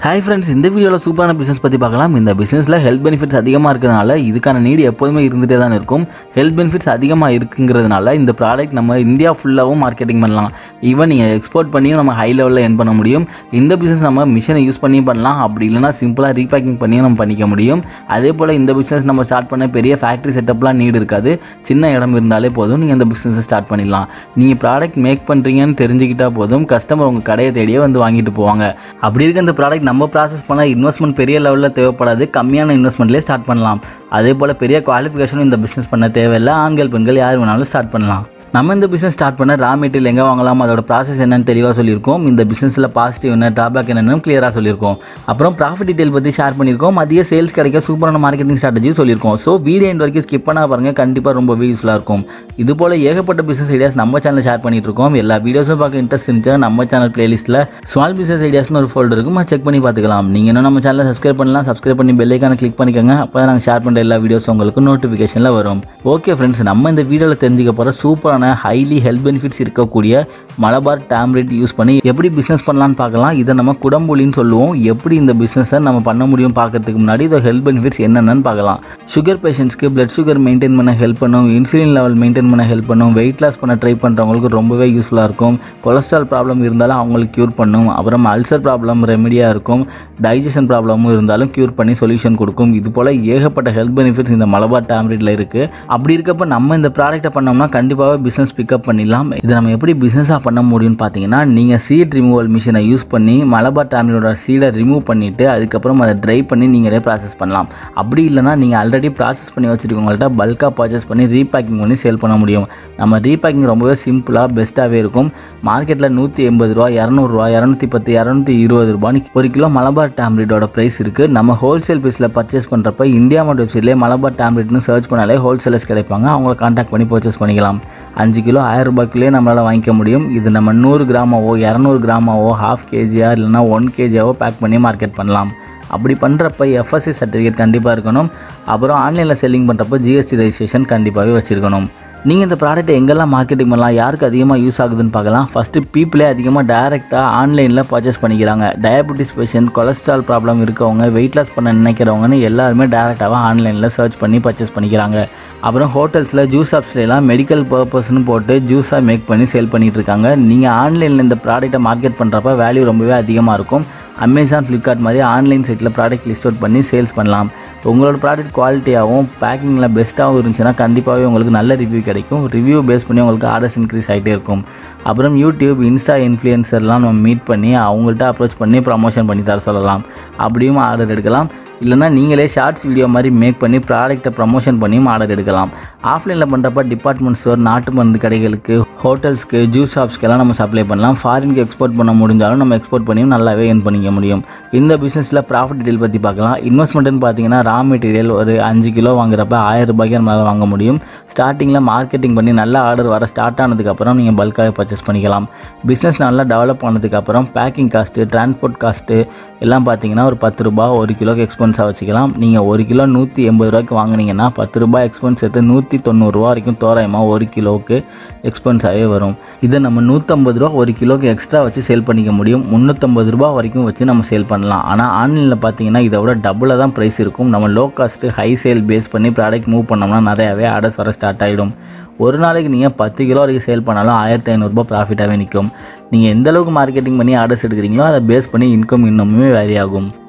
hi friends இந்த வீடியோவில் சூப்பரான பிஸ்னஸ் பற்றி பார்க்கலாம் இந்த பிஸ்னஸில் ஹெல்த் பெனிஃபிட்ஸ் அதிகமாக இருக்கிறதுனால இதுக்கான நீடு எப்போதுமே இருந்துகிட்டே தான் இருக்கும் ஹெல்த் பெனிஃபிட்ஸ் அதிகமாக இருக்குங்கிறதுனால இந்த ப்ராடக்ட் நம்ம இந்தியா ஃபுல்லாகவும் மார்க்கெட்டிங் பண்ணலாம் ஈவன் நீங்கள் எக்ஸ்போர்ட் பண்ணியும் நம்ம ஹை லெவலில் என் பண்ண முடியும் இந்த பிஸ்னஸ் நம்ம மிஷினை யூஸ் பண்ணி பண்ணலாம் அப்படி இல்லைனா சிம்பிளாக ரீபேக்கிங் பண்ணியும் நம்ம பண்ணிக்க முடியும் அதே போல் இந்த பிஸ்னஸ் நம்ம ஸ்டார்ட் பண்ண பெரிய ஃபேக்ட்ரி செட்டப்லாம் நீடு இருக்காது சின்ன இடம் இருந்தாலே போதும் நீங்கள் இந்த பிஸ்னஸை ஸ்டார்ட் பண்ணிடலாம் நீங்கள் ப்ராடக்ட் மேக் பண்ணுறீங்கன்னு தெரிஞ்சுக்கிட்டா போதும் கஸ்டமர் உங்கள் கடையை தேடியே வந்து வாங்கிட்டு போவாங்க அப்படி இருக்க இந்த ப்ராடக்ட் நம்ம ப்ராசஸ் பண்ண இன்வெஸ்ட்மெண்ட் பெரிய லெவலில் தேவைப்படாது கம்மியான இன்வெஸ்ட்மெண்ட்லேயே ஸ்டார்ட் பண்ணலாம் அதே போல் பெரிய குவாலிஃபிகேஷனும் இந்த பிஸ்னஸ் பண்ண தேவையில்லை ஆண்கள் பெண்கள் யார் வேணாலும் ஸ்டார்ட் பண்ணலாம் நம்ம இந்த பிஸ்னஸ் ஸ்டார்ட் பண்ண ரா மெட்டீரியல் எங்கே வாங்கலாம் அதோட ப்ராசஸ் என்னன்னு தெளிவாக சொல்லியிருக்கோம் இந்த பிஸ்னஸில் பாசிட்டிவ் என்ன ட்ராபேக் என்னன்னு கிளியராக சொல்லியிருக்கோம் அப்புறம் ப்ராஃபிட் டீட்டெயில் பற்றி ஷேர் பண்ணியிருக்கோம் அதிக சேல்ஸ் கிடைக்க சூப்பரான மார்க்கெட்டிங் ஸ்ட்ராட்டஜி சொல்லியிருக்கோம் ஸோ வீடியோ எண்ட் வரைக்கும் ஸ்கிப் பண்ணா பாருங்கள் கண்டிப்பாக ரொம்பவே யூஸ்ஃபுல்லாக இருக்கும் இது போல் ஏகப்பட்ட பிஸ்னஸ் ஐடியாஸ் நம்ம சேனல் ஷேர் பண்ணிட்டு இருக்கோம் எல்லா வீடியோஸும் பார்க்க இன்ட்ரெஸ்ட் இருந்துச்சா நம்ம சேனல் பிளேலிஸ்ட்டில் ஸ்மால் பிஸ்னஸ் ஐடியாஸ்னு ஒரு ஃபோல்டர் இருக்கும் செக் பண்ணி பார்த்துக்கலாம் நீங்கள் இன்னும் நம்ம சேனலை சப்ஸ்கிரைப் பண்ணலாம் சப்ஸ்கிரைப் பண்ணி பெல்லைக்கான கிளிக் பண்ணிக்கோங்க அப்போ தான் நாங்கள் ஷேர் பண்ணுற எல்லா வீடியோஸ் உங்களுக்கு நோட்டிஃபிகேஷனில் வரும் ஓகே ஃப்ரெண்ட்ஸ் நம்ம இந்த வீடியோவில் தெரிஞ்சுக்க போகிற சூப்பரான ஹைலி ஹெல்த் பெனிஃபிட்ஸ் இருக்கக்கூடிய மலபார் டேம்லெட் யூஸ் பண்ணி எப்படி பிஸ்னஸ் பண்ணலான்னு பார்க்கலாம் இதை நம்ம குடம்புலின்னு சொல்லுவோம் எப்படி இந்த பிஸ்னஸை நம்ம பண்ண முடியும் பார்க்கறதுக்கு முன்னாடி இந்த ஹெல்த் பெனிஃபிட்ஸ் என்னென்னு பார்க்கலாம் சுகர் பேஷண்ட்ஸ்க்கு பிளட் சுகர் மெயின்டைன் பண்ண ஹெல்ப் பண்ணும் இன்சுலின் லெவல் மெயின்டைன் பண்ண ஹெல்ப் பண்ணும் வெயிட் லாஸ் பண்ண ட்ரை பண்ணுறவங்களுக்கு ரொம்பவே யூஸ்ஃபுல்லாக இருக்கும் கொலஸ்ட்ரால் ப்ராப்ளம் இருந்தாலும் அவங்களுக்கு க்யூர் பண்ணும் அப்புறம் அல்சர் ப்ராப்ளம் ரெமெடியாக இருக்கும் டைஜஷன் ப்ராப்ளமும் இருந்தாலும் க்யூர் பண்ணி சொல்யூஷன் கொடுக்கும் இது போல் ஏகப்பட்ட ஹெல்த் பெனிஃபிட்ஸ் இந்த மலபார் டேம்லெட்டில் இருக்குது அப்படி இருக்கப்ப நம்ம இந்த ப்ராடக்ட்டை பண்ணோம்னா கண்டிப்பாகவே பிஸ்னஸ் பிக்கப் பண்ணிடலாம் இதை நம்ம எப்படி பிஸ்னஸாக பண்ண முடியும்னு பார்த்தீங்கன்னா நீங்கள் சீட் ரிமூவல் மிஷினை யூஸ் பண்ணி மலபார் டேம்லெட்டோட சீடை ரிமூவ் பண்ணிவிட்டு அதுக்கப்புறம் அதை ட்ரை பண்ணி நீங்களே ப்ராசஸ் பண்ணலாம் அப்படி இல்லைனா நீங்கள் ஆல்ரெடி ப்ராசஸ் பண்ணி வச்சுருக்கவங்கள்ட்ட பல்காக பர்ச்சேஸ் பண்ணி ரீபேக்கிங் பண்ணி சேல் பண்ண முடியும் நம்ம ரீபேக்கிங் ரொம்பவே சிம்பிளாக பெஸ்ட்டாகவே இருக்கும் மார்க்கெட்டில் நூற்றி எண்பது ரூபா இரநூறுவா இரநூத்தி பத்து இரநூத்தி இருபது ரூபான்னு ஒரு கிலோ மலபார் டேம்லெட்டோட ப்ரைஸ் இருக்குது நம்ம ஹோல்சேல் பீஸில் பர்ச்சேஸ் பண்ணுறப்ப இந்தியா மட்டும் வெப்சைட்லேயே மலபார் டேம்லெட்னு சர்ச் பண்ணாலே ஹோல்சேலர்ஸ் கிடைப்பாங்க அவங்கள காண்டாக்ட் பண்ணி பர்ச்சேஸ் பண்ணிக்கலாம் அஞ்சு கிலோ ஆயிரம் ரூபாய்க்குள்ளே நம்மளால் வாங்கிக்க முடியும் இது நம்ம நூறு கிராமாவோ இரநூறு கிராமாவோ ஹாஃப் கேஜியா இல்லைனா ஒன் கேஜியாவோ பேக் பண்ணி மார்க்கெட் பண்ணலாம் அப்படி பண்ணுறப்ப எஃப்எஸ்சி சர்டிஃபிகேட் கண்டிப்பாக இருக்கணும் அப்புறம் ஆன்லைனில் செல்லிங் பண்ணுறப்ப ஜிஎஸ்டி ரெஜிஸ்ட்ரேஷன் கண்டிப்பாகவே வச்சுருக்கணும் நீங்கள் இந்த ப்ராடக்ட்டை எங்கெல்லாம் மார்க்கெட்டிங் பண்ணலாம் யாருக்கு அதிகமாக யூஸ் ஆகுதுன்னு பார்க்கலாம் ஃபஸ்ட்டு பீப்புளே அதிகமாக டேரெக்டாக ஆன்லைனில் பர்ச்சேஸ் பண்ணிக்கிறாங்க டயபெட்டிஸ் பேஷண்ட் கொலஸ்ட்ரால் ப்ராப்ளம் இருக்கவங்க வெயிட் லாஸ் பண்ண நினைக்கிறவங்கன்னு எல்லாருமே டேரெக்டாக ஆன்லைனில் சர்ச் பண்ணி பர்ச்சேஸ் பண்ணிக்கிறாங்க அப்புறம் ஹோட்டல்ஸில் ஜூஸ் ஷாப்ஸ்லாம் மெடிக்கல் பர்பஸ்னு போட்டு ஜூஸாக மேக் பண்ணி சேல் பண்ணிகிட்டு இருக்காங்க நீங்கள் ஆன்லைனில் இந்த ப்ராடக்ட்டை மார்க்கெட் பண்ணுறப்ப வேல்யூ ரொம்பவே அதிகமாக இருக்கும் அமேசான் ஃப்ளிப்கார்ட் மாதிரி ஆன்லைன் சைட்டில் ப்ராடக்ட் லிஸ்ட் அவுட் பண்ணி சேல்ஸ் பண்ணலாம் உங்களோட ப்ராடக்ட் குவாலிட்டியாகவும் பேக்கிங்கில் பெஸ்ட்டாகவும் இருந்துச்சுன்னா கண்டிப்பாகவே உங்களுக்கு நல்ல ரிவ்யூ கிடைக்கும் ரிவ்யூ பேஸ் பண்ணி உங்களுக்கு ஆர்டர்ஸ் இன்க்ரீஸ் ஆகிட்டே இருக்கும் அப்புறம் யூடியூப் இன்ஸ்டா இன்ஃப்ளூயன்சர்லாம் நம்ம மீட் பண்ணி அவங்கள்ட்ட அப்ரோச் பண்ணி ப்ரமோஷன் பண்ணி தர சொல்லலாம் அப்படியும் ஆர்டர் எடுக்கலாம் இல்லைனா நீங்களே ஷார்ட்ஸ் வீடியோ மாதிரி மேக் பண்ணி ப்ராடக்ட்டை ப்ரமோஷன் பண்ணியும் ஆர்டர் எடுக்கலாம் ஆஃப்லைனில் பண்ணுறப்ப டிபார்ட்மெண்ட் ஸ்டோர் நாட்டு மருந்து கடைகளுக்கு ஹோட்டல்ஸ்க்கு ஜூஸ் ஷாப்ஸ்க்கெல்லாம் நம்ம சப்ளை பண்ணலாம் ஃபாரினுக்கு எக்ஸ்போர்ட் பண்ண முடிஞ்சாலும் நம்ம எக்ஸ்போர்ட் பண்ணியும் நல்லாவே ஏர்ன் பண்ணிக்க முடியும் இந்த பிஸ்னஸில் ப்ராஃபிட் டீட்டெயில் பற்றி பார்க்கலாம் இன்வெஸ்ட்மெண்ட்னு பார்த்தீங்கன்னா ரா மெட்டீரியல் ஒரு அஞ்சு கிலோ வாங்குறப்ப ஆயிரம் ரூபாய்க்கு நம்மளால் வாங்க முடியும் ஸ்டார்டிங்கில் மார்க்கெட்டிங் பண்ணி நல்ல ஆர்டர் வர ஸ்டார்ட் ஆனதுக்கப்புறம் நீங்கள் பல்காக பர்ச்சேஸ் பண்ணிக்கலாம் பிஸ்னஸ் நல்லா டெவலப் ஆனதுக்கப்புறம் பேக்கிங் காஸ்ட்டு டிரான்ஸ்போர்ட் காஸ்ட்டு எல்லாம் பார்த்தீங்கன்னா ஒரு பத்து ரூபா ஒரு கிலோக்கு எக்ஸ்பென்ஸாக வச்சுக்கலாம் நீங்கள் ஒரு கிலோ நூற்றி எண்பது ரூபாய்க்கு வாங்குனீங்கன்னா பத்து ரூபாய் எக்ஸ்பென்ஸ் எடுத்து நூற்றி தொண்ணூறுரூவா வரைக்கும் தோராயமாக ஒரு கிலோவுக்கு எக்ஸ்பென்ஸாகவே வரும் இதை நம்ம நூற்றம்பது ரூபா ஒரு கிலோக்கு எக்ஸ்ட்ரா வச்சு சேல் பண்ணிக்க முடியும் முந்நூற்றம்பது ரூபா வரைக்கும் வச்சு நம்ம சேல் பண்ணலாம் ஆனால் ஆன்லைனில் பார்த்தீங்கன்னா இதை விட டபுளாக தான் ப்ரைஸ் இருக்கும் நம்ம low cost high sale base பண்ணி ப்ராடக்ட் மூவ் பண்ணோம்னா நிறையாவே ஆர்டர்ஸ் வர ஸ்டார்ட் ஆகிடும் ஒரு நாளைக்கு நீங்கள் பத்து கிலோ வரைக்கும் சேல் பண்ணாலும் ஆயிரத்தி ஐநூறுரூபா ப்ராஃபிட்டாகவே நிற்கும் நீங்கள் எந்த அளவுக்கு மார்க்கெட்டிங் பண்ணி ஆர்டர்ஸ் எடுக்கிறீங்களோ அதை பேஸ் பண்ணி இன்கம் இன்னுமே வேரி ஆகும்